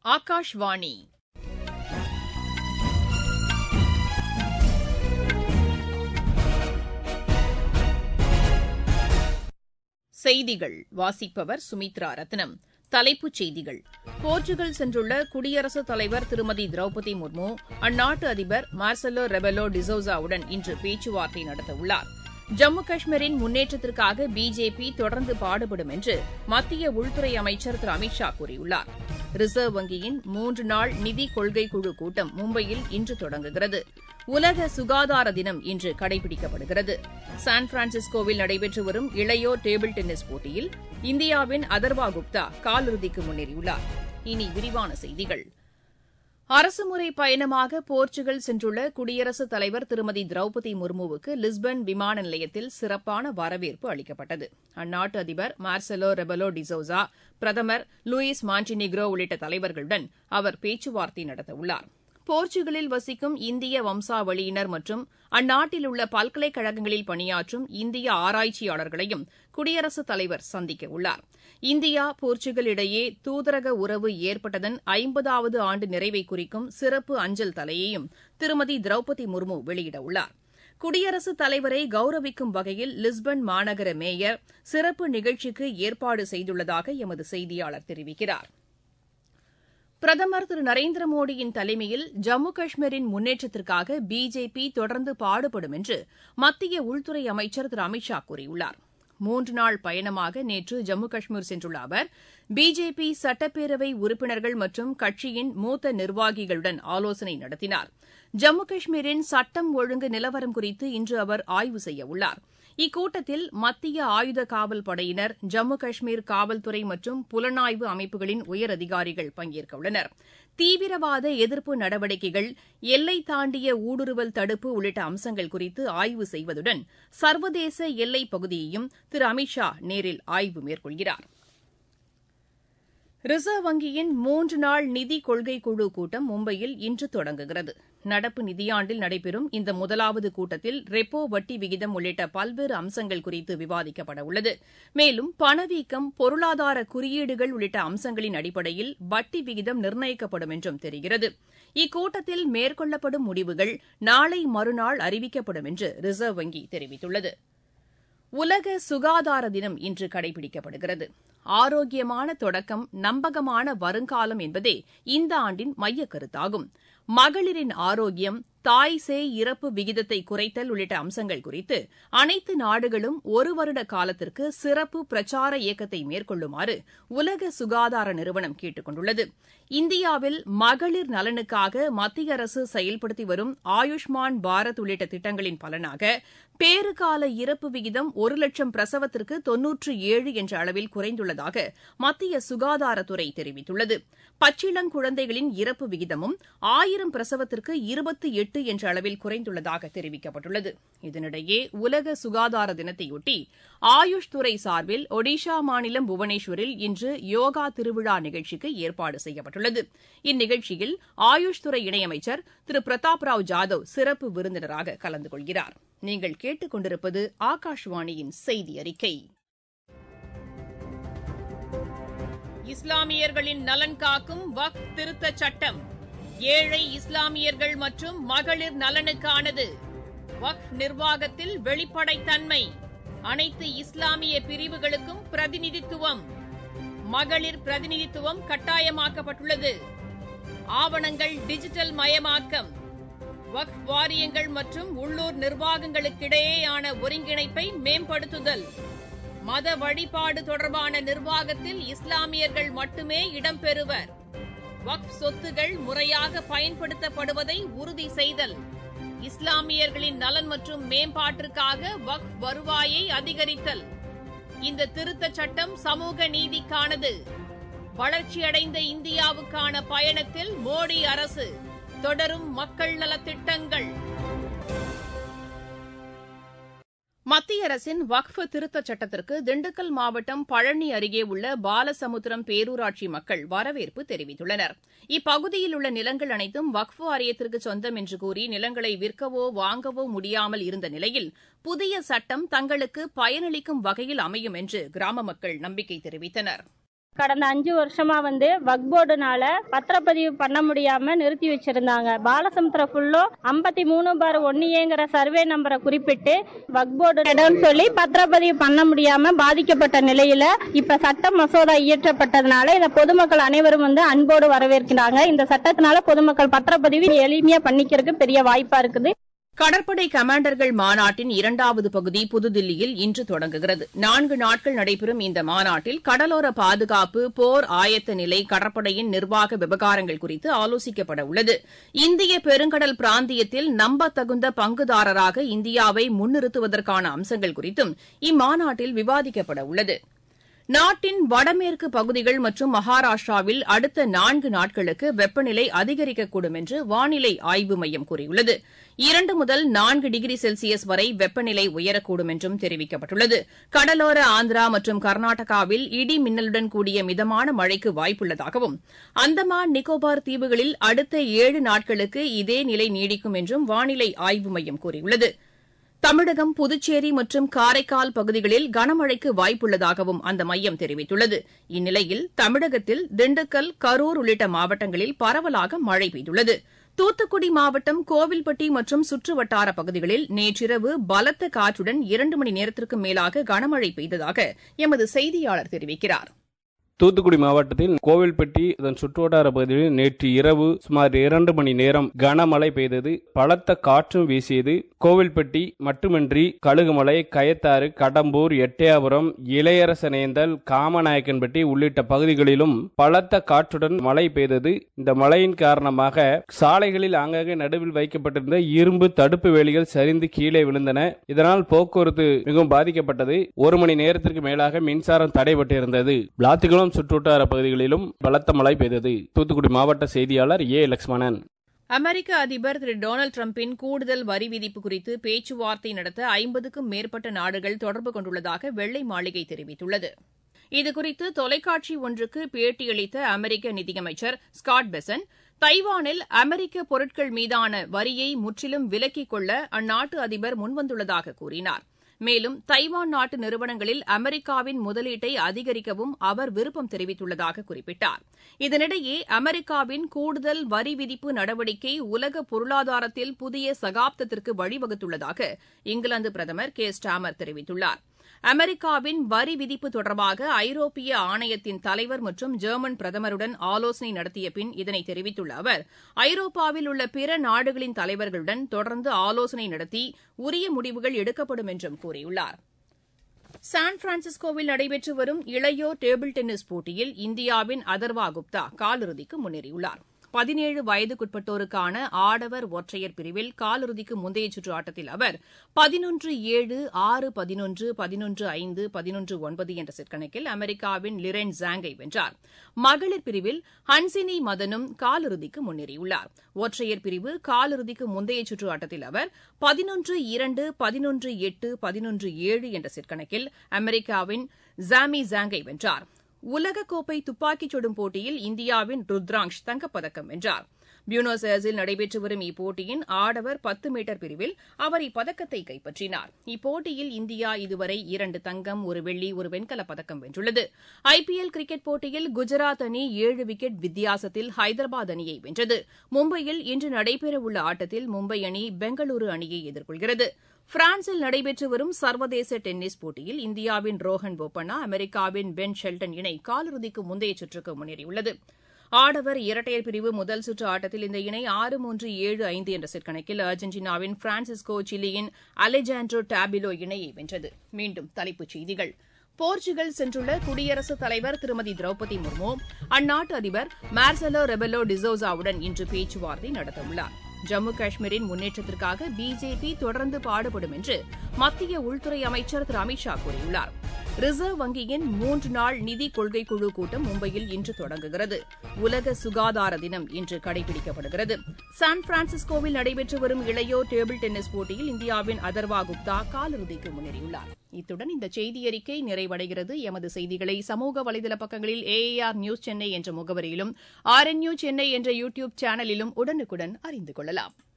ஆகாஷ்வாணி செய்திகள் வாசிப்பவர் சுமித்ரா ரத்னம் தலைப்புச் செய்திகள் போர்ச்சுகல் சென்றுள்ள குடியரசுத் தலைவர் திருமதி திரௌபதி முர்மு அந்நாட்டு அதிபர் மார்செலோ ரெபெலோ டிசோசாவுடன் இன்று பேச்சுவார்த்தை நடத்தவுள்ளார் ஜம்மு காஷ்மீரின் முன்னேற்றத்திற்காக பிஜேபி தொடர்ந்து பாடுபடும் என்று மத்திய உள்துறை அமைச்சர் திரு அமித் ஷா கூறியுள்ளார் ரிசர்வ் வங்கியின் மூன்று நாள் நிதி கொள்கை குழு கூட்டம் மும்பையில் இன்று தொடங்குகிறது உலக சுகாதார தினம் இன்று கடைபிடிக்கப்படுகிறது சான் பிரான்சிஸ்கோவில் நடைபெற்று வரும் இளையோர் டேபிள் டென்னிஸ் போட்டியில் இந்தியாவின் அதர்வா குப்தா காலிறுதிக்கு முன்னேறியுள்ளார் இனி விரிவான செய்திகள் அரசுமுறை பயணமாக போர்ச்சுகல் சென்றுள்ள குடியரசுத் தலைவர் திருமதி திரௌபதி முர்முவுக்கு லிஸ்பன் விமான நிலையத்தில் சிறப்பான வரவேற்பு அளிக்கப்பட்டது அந்நாட்டு அதிபர் மார்செலோ ரெபலோ டிசோசா பிரதமர் லூயிஸ் மாண்டினிக்ரோ உள்ளிட்ட தலைவர்களுடன் அவர் பேச்சுவார்த்தை நடத்தவுள்ளார் போர்ச்சுகலில் வசிக்கும் இந்திய வம்சாவளியினர் மற்றும் அந்நாட்டில் உள்ள பல்கலைக்கழகங்களில் பணியாற்றும் இந்திய ஆராய்ச்சியாளர்களையும் குடியரசுத் தலைவர் சந்திக்கவுள்ளார் இந்தியா போர்ச்சுகல் இடையே தூதரக உறவு ஏற்பட்டதன் ஐம்பதாவது ஆண்டு நிறைவை குறிக்கும் சிறப்பு அஞ்சல் தலையையும் திருமதி திரௌபதி முர்மு வெளியிடவுள்ளார் குடியரசுத் தலைவரை கௌரவிக்கும் வகையில் லிஸ்பன் மாநகர மேயர் சிறப்பு நிகழ்ச்சிக்கு ஏற்பாடு செய்துள்ளதாக எமது செய்தியாளர் தெரிவிக்கிறார் பிரதமர் திரு நரேந்திர மோடியின் தலைமையில் ஜம்மு காஷ்மீரின் முன்னேற்றத்திற்காக பிஜேபி தொடர்ந்து பாடுபடும் என்று மத்திய உள்துறை அமைச்சர் திரு அமித் ஷா கூறியுள்ளார் மூன்று நாள் பயணமாக நேற்று ஜம்மு காஷ்மீர் சென்றுள்ள அவர் பிஜேபி சட்டப்பேரவை உறுப்பினர்கள் மற்றும் கட்சியின் மூத்த நிர்வாகிகளுடன் ஆலோசனை நடத்தினார் ஜம்மு காஷ்மீரின் சட்டம் ஒழுங்கு நிலவரம் குறித்து இன்று அவர் ஆய்வு செய்யவுள்ளார் இக்கூட்டத்தில் மத்திய ஆயுத காவல் படையினர் ஜம்மு காஷ்மீர் காவல்துறை மற்றும் புலனாய்வு அமைப்புகளின் உயரதிகாரிகள் பங்கேற்கவுள்ளனர் தீவிரவாத எதிர்ப்பு நடவடிக்கைகள் எல்லை தாண்டிய ஊடுருவல் தடுப்பு உள்ளிட்ட அம்சங்கள் குறித்து ஆய்வு செய்வதுடன் சர்வதேச எல்லைப் பகுதியையும் திரு அமித் ஷா நேரில் ஆய்வு மேற்கொள்கிறார் ரிசர்வ் வங்கியின் மூன்று நாள் நிதி கொள்கை குழு கூட்டம் மும்பையில் இன்று தொடங்குகிறது நடப்பு நிதியாண்டில் நடைபெறும் இந்த முதலாவது கூட்டத்தில் ரெப்போ வட்டி விகிதம் உள்ளிட்ட பல்வேறு அம்சங்கள் குறித்து விவாதிக்கப்பட உள்ளது மேலும் பணவீக்கம் பொருளாதார குறியீடுகள் உள்ளிட்ட அம்சங்களின் அடிப்படையில் வட்டி விகிதம் நிர்ணயிக்கப்படும் என்றும் தெரிகிறது இக்கூட்டத்தில் மேற்கொள்ளப்படும் முடிவுகள் நாளை மறுநாள் அறிவிக்கப்படும் என்று ரிசர்வ் வங்கி தெரிவித்துள்ளது உலக சுகாதார தினம் இன்று கடைபிடிக்கப்படுகிறது ஆரோக்கியமான தொடக்கம் நம்பகமான வருங்காலம் என்பதே இந்த ஆண்டின் மையக் கருத்தாகும் மகளிரின் ஆரோக்கியம் தாய் சேய் இறப்பு விகிதத்தை குறைத்தல் உள்ளிட்ட அம்சங்கள் குறித்து அனைத்து நாடுகளும் ஒரு வருட காலத்திற்கு சிறப்பு பிரச்சார இயக்கத்தை மேற்கொள்ளுமாறு உலக சுகாதார நிறுவனம் கேட்டுக் கொண்டுள்ளது இந்தியாவில் மகளிர் நலனுக்காக மத்திய அரசு செயல்படுத்தி வரும் ஆயுஷ்மான் பாரத் உள்ளிட்ட திட்டங்களின் பலனாக பேறுகால இறப்பு விகிதம் ஒரு லட்சம் பிரசவத்திற்கு தொன்னூற்று ஏழு என்ற அளவில் குறைந்துள்ளதாக மத்திய சுகாதாரத்துறை தெரிவித்துள்ளது பச்சிளங்குழந்தைகளின் இறப்பு விகிதமும் ஆயிரம் பிரசவத்திற்கு இருபத்தி எட்டு என்ற அளவில் குறைந்துள்ளதாக தெரிவிக்கப்பட்டுள்ளது இதனிடையே உலக சுகாதார தினத்தையொட்டி ஆயுஷ் துறை சார்பில் ஒடிஷா மாநிலம் புவனேஸ்வரில் இன்று யோகா திருவிழா நிகழ்ச்சிக்கு ஏற்பாடு செய்யப்பட்டுள்ளது இந்நிகழ்ச்சியில் ஆயுஷ் துறை இணையமைச்சர் திரு பிரதாப் ராவ் ஜாதவ் சிறப்பு விருந்தினராக கலந்து கொள்கிறார் நீங்கள் கேட்டுக் கொண்டிருப்பது ஆகாஷ்வாணியின் செய்தி அறிக்கை இஸ்லாமியர்களின் நலன் காக்கும் வக் திருத்தச் சட்டம் ஏழை இஸ்லாமியர்கள் மற்றும் மகளிர் நலனுக்கானது வக் நிர்வாகத்தில் வெளிப்படைத்தன்மை அனைத்து இஸ்லாமிய பிரிவுகளுக்கும் பிரதிநிதித்துவம் மகளிர் பிரதிநிதித்துவம் கட்டாயமாக்கப்பட்டுள்ளது ஆவணங்கள் டிஜிட்டல் மயமாக்கம் வக் வாரியங்கள் மற்றும் உள்ளூர் நிர்வாகங்களுக்கிடையேயான ஒருங்கிணைப்பை மேம்படுத்துதல் மத வழிபாடு தொடர்பான நிர்வாகத்தில் இஸ்லாமியர்கள் மட்டுமே இடம்பெறுவர் வக்ஃப் சொத்துகள் முறையாக பயன்படுத்தப்படுவதை உறுதி செய்தல் இஸ்லாமியர்களின் நலன் மற்றும் மேம்பாட்டிற்காக வக்ஃப் வருவாயை அதிகரித்தல் இந்த திருத்தச் சட்டம் சமூக நீதிக்கானது வளர்ச்சியடைந்த இந்தியாவுக்கான பயணத்தில் மோடி அரசு தொடரும் மக்கள் நலத்திட்டங்கள் மத்திய அரசின் வக்ஃப் திருத்தச் சட்டத்திற்கு திண்டுக்கல் மாவட்டம் பழனி அருகே உள்ள பாலசமுத்திரம் பேரூராட்சி மக்கள் வரவேற்பு தெரிவித்துள்ளனர் இப்பகுதியில் உள்ள நிலங்கள் அனைத்தும் வக்ஃப் வாரியத்திற்கு சொந்தம் என்று கூறி நிலங்களை விற்கவோ வாங்கவோ முடியாமல் இருந்த நிலையில் புதிய சட்டம் தங்களுக்கு பயனளிக்கும் வகையில் அமையும் என்று கிராம மக்கள் நம்பிக்கை தெரிவித்தனா் கடந்த அஞ்சு வருஷமா வந்து வக் போர்டுனால பத்திரப்பதிவு பண்ண முடியாம நிறுத்தி வச்சிருந்தாங்க பாலசமுத்திர ஃபுல்லும் ஐம்பத்தி மூணு பார் ஒன்னியேங்கிற சர்வே நம்பரை குறிப்பிட்டு வக் போர்டு இடம்னு சொல்லி பத்திரப்பதிவு பண்ண முடியாம பாதிக்கப்பட்ட நிலையில இப்ப சட்ட மசோதா இயற்றப்பட்டதுனால இதை பொதுமக்கள் அனைவரும் வந்து அன்போடு வரவேற்கிறாங்க இந்த சட்டத்தினால பொதுமக்கள் பத்திரப்பதிவு எளிமையா பண்ணிக்கிறதுக்கு பெரிய வாய்ப்பா இருக்குது கடற்படை கமாண்டர்கள் மாநாட்டின் இரண்டாவது பகுதி புதுதில்லியில் இன்று தொடங்குகிறது நான்கு நாட்கள் நடைபெறும் இந்த மாநாட்டில் கடலோர பாதுகாப்பு போர் ஆயத்த நிலை கடற்படையின் நிர்வாக விவகாரங்கள் குறித்து ஆலோசிக்கப்பட உள்ளது இந்திய பெருங்கடல் பிராந்தியத்தில் நம்பத்தகுந்த பங்குதாரராக இந்தியாவை முன்னிறுத்துவதற்கான அம்சங்கள் குறித்தும் இம்மாநாட்டில் விவாதிக்கப்பட உள்ளது நாட்டின் வடமேற்கு பகுதிகள் மற்றும் மகாராஷ்டிராவில் அடுத்த நான்கு நாட்களுக்கு வெப்பநிலை அதிகரிக்கக்கூடும் என்று வானிலை ஆய்வு மையம் கூறியுள்ளது இரண்டு முதல் நான்கு டிகிரி செல்சியஸ் வரை வெப்பநிலை உயரக்கூடும் என்றும் தெரிவிக்கப்பட்டுள்ளது கடலோர ஆந்திரா மற்றும் கர்நாடகாவில் இடி மின்னலுடன் கூடிய மிதமான மழைக்கு வாய்ப்புள்ளதாகவும் அந்தமான் நிக்கோபார் தீவுகளில் அடுத்த ஏழு நாட்களுக்கு இதே நிலை நீடிக்கும் என்றும் வானிலை ஆய்வு மையம் கூறியுள்ளது தமிழகம் புதுச்சேரி மற்றும் காரைக்கால் பகுதிகளில் கனமழைக்கு வாய்ப்புள்ளதாகவும் அந்த மையம் தெரிவித்துள்ளது இந்நிலையில் தமிழகத்தில் திண்டுக்கல் கரூர் உள்ளிட்ட மாவட்டங்களில் பரவலாக மழை பெய்துள்ளது தூத்துக்குடி மாவட்டம் கோவில்பட்டி மற்றும் சுற்றுவட்டார பகுதிகளில் நேற்றிரவு பலத்த காற்றுடன் இரண்டு மணி நேரத்திற்கு மேலாக கனமழை பெய்ததாக எமது செய்தியாளர் தெரிவிக்கிறார் தூத்துக்குடி மாவட்டத்தில் கோவில்பட்டி அதன் சுற்றுவட்டார பகுதிகளில் நேற்று இரவு சுமார் இரண்டு மணி நேரம் கனமழை பெய்தது பலத்த காற்றும் வீசியது கோவில்பட்டி மட்டுமின்றி கழுகுமலை கயத்தாறு கடம்பூர் எட்டயாபுரம் இளையரசனேந்தல் காமநாயக்கன்பட்டி உள்ளிட்ட பகுதிகளிலும் பலத்த காற்றுடன் மழை பெய்தது இந்த மழையின் காரணமாக சாலைகளில் ஆங்காங்கே நடுவில் வைக்கப்பட்டிருந்த இரும்பு தடுப்பு வேலிகள் சரிந்து கீழே விழுந்தன இதனால் போக்குவரத்து மிகவும் பாதிக்கப்பட்டது ஒரு மணி நேரத்திற்கு மேலாக மின்சாரம் தடைபட்டிருந்தது விளாத்திகுளம் சுற்றுவட்டார பகுதிகளிலும் பலத்த மழை பெய்தது தூத்துக்குடி மாவட்ட செய்தியாளர் ஏ லட்சுமணன் அமெரிக்க அதிபர் திரு டொனால்டு டிரம்பின் கூடுதல் வரி விதிப்பு குறித்து பேச்சுவார்த்தை நடத்த ஐம்பதுக்கும் மேற்பட்ட நாடுகள் தொடர்பு கொண்டுள்ளதாக வெள்ளை மாளிகை தெரிவித்துள்ளது இதுகுறித்து தொலைக்காட்சி ஒன்றுக்கு பேட்டியளித்த அமெரிக்க நிதியமைச்சர் ஸ்காட் பெசன் தைவானில் அமெரிக்க பொருட்கள் மீதான வரியை முற்றிலும் விலக்கிக் கொள்ள அந்நாட்டு அதிபர் முன்வந்துள்ளதாக கூறினார் மேலும் தைவான் நாட்டு நிறுவனங்களில் அமெரிக்காவின் முதலீட்டை அதிகரிக்கவும் அவர் விருப்பம் தெரிவித்துள்ளதாக குறிப்பிட்டார் இதனிடையே அமெரிக்காவின் கூடுதல் வரி விதிப்பு நடவடிக்கை உலக பொருளாதாரத்தில் புதிய சகாப்தத்திற்கு வழிவகுத்துள்ளதாக இங்கிலாந்து பிரதமர் கே ஸ்டாமர் தெரிவித்துள்ளார் அமெரிக்காவின் வரி விதிப்பு தொடர்பாக ஐரோப்பிய ஆணையத்தின் தலைவர் மற்றும் ஜெர்மன் பிரதமருடன் ஆலோசனை நடத்திய பின் இதனை தெரிவித்துள்ள அவர் ஐரோப்பாவில் உள்ள பிற நாடுகளின் தலைவர்களுடன் தொடர்ந்து ஆலோசனை நடத்தி உரிய முடிவுகள் எடுக்கப்படும் என்றும் கூறியுள்ளார் சான் பிரான்சிஸ்கோவில் நடைபெற்று வரும் இளையோர் டேபிள் டென்னிஸ் போட்டியில் இந்தியாவின் அதர்வா குப்தா காலிறுதிக்கு முன்னேறியுள்ளார் பதினேழு வயதுக்குட்பட்டோருக்கான ஆடவர் ஒற்றையர் பிரிவில் காலிறுதிக்கு முந்தைய சுற்று ஆட்டத்தில் அவர் பதினொன்று ஏழு ஆறு பதினொன்று பதினொன்று ஐந்து பதினொன்று ஒன்பது என்ற செட் கணக்கில் அமெரிக்காவின் லிரென் ஜாங்கை வென்றார் மகளிர் பிரிவில் ஹன்சினி மதனும் காலிறுதிக்கு முன்னேறியுள்ளார் ஒற்றையர் பிரிவு காலிறுதிக்கு முந்தைய சுற்று ஆட்டத்தில் அவர் பதினொன்று இரண்டு பதினொன்று எட்டு பதினொன்று ஏழு என்ற செட் கணக்கில் அமெரிக்காவின் ஜாமி ஜாங்கை வென்றார் உலகக்கோப்பை துப்பாக்கிச் சுடும் போட்டியில் இந்தியாவின் ருத்ராங்ஷ் தங்கப்பதக்கம் வென்றார் பியூனஸ் ஏர்ஸில் நடைபெற்று வரும் இப்போட்டியின் ஆடவர் பத்து மீட்டர் பிரிவில் அவர் இப்பதக்கத்தை கைப்பற்றினார் இப்போட்டியில் இந்தியா இதுவரை இரண்டு தங்கம் ஒரு வெள்ளி ஒரு வெண்கலப் பதக்கம் வென்றுள்ளது ஐபிஎல் கிரிக்கெட் போட்டியில் குஜராத் அணி ஏழு விக்கெட் வித்தியாசத்தில் ஹைதராபாத் அணியை வென்றது மும்பையில் இன்று நடைபெறவுள்ள ஆட்டத்தில் மும்பை அணி பெங்களூரு அணியை எதிர்கொள்கிறது பிரான்சில் நடைபெற்று வரும் சர்வதேச டென்னிஸ் போட்டியில் இந்தியாவின் ரோஹன் போப்பண்ணா அமெரிக்காவின் பென் ஷெல்டன் இணை காலிறுதிக்கு முந்தைய சுற்றுக்கு முன்னேறியுள்ளது ஆடவர் இரட்டையர் பிரிவு முதல் சுற்று ஆட்டத்தில் இந்த இணை ஆறு மூன்று ஏழு ஐந்து என்ற செட் கணக்கில் அர்ஜென்டினாவின் பிரான்சிஸ்கோ சிலியின் அலெஜாண்ட்ரோ டாபிலோ இணையை வென்றது மீண்டும் தலைப்புச் செய்திகள் போர்ச்சுகல் சென்றுள்ள குடியரசுத் தலைவர் திருமதி திரௌபதி முர்மு அந்நாட்டு அதிபர் மார்சலோ ரெபெலோ டிசோசாவுடன் இன்று பேச்சுவார்த்தை நடத்தவுள்ளார் ஜம்மு காஷ்மீரின் முன்னேற்றத்திற்காக பிஜேபி தொடர்ந்து பாடுபடும் என்று மத்திய உள்துறை அமைச்சர் திரு அமித் ஷா கூறியுள்ளார் ரிசர்வ் வங்கியின் மூன்று நாள் நிதி கொள்கை குழு கூட்டம் மும்பையில் இன்று தொடங்குகிறது உலக சுகாதார தினம் இன்று கடைபிடிக்கப்படுகிறது சான் பிரான்சிஸ்கோவில் நடைபெற்று வரும் இளையோர் டேபிள் டென்னிஸ் போட்டியில் இந்தியாவின் அதர்வா குப்தா காலிறுதிக்கு முன்னேறியுள்ளார் இத்துடன் இந்த செய்தியறிக்கை நிறைவடைகிறது எமது செய்திகளை சமூக வலைதள பக்கங்களில் ஏஏஆர் நியூஸ் சென்னை என்ற முகவரியிலும் ஆர் என் நியூஸ் சென்னை என்ற யூ டியூப் சேனலிலும் உடனுக்குடன் அறிந்து கொள்ளலாம்